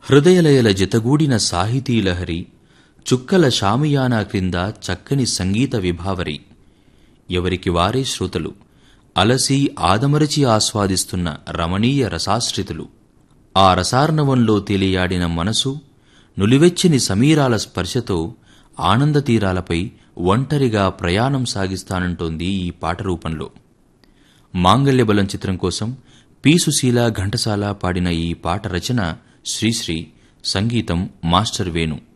హృదయలయల జతగూడిన సాహితీలహరి చుక్కల షామియానా క్రింద చక్కని సంగీత విభావరి ఎవరికి వారే శ్రోతలు అలసి ఆదమరచి ఆస్వాదిస్తున్న రమణీయ రసాశ్రితులు ఆ రసార్ణవంలో తేలియాడిన మనసు నులివెచ్చని సమీరాల స్పర్శతో ఆనందతీరాలపై ఒంటరిగా ప్రయాణం సాగిస్తానంటోంది ఈ పాట రూపంలో మాంగళ్యబలం చిత్రం కోసం పి సుశీల ఘంటసాల పాడిన ఈ పాట రచన శ్రీశ్రీ సంగీతం మాస్టర్ వేణు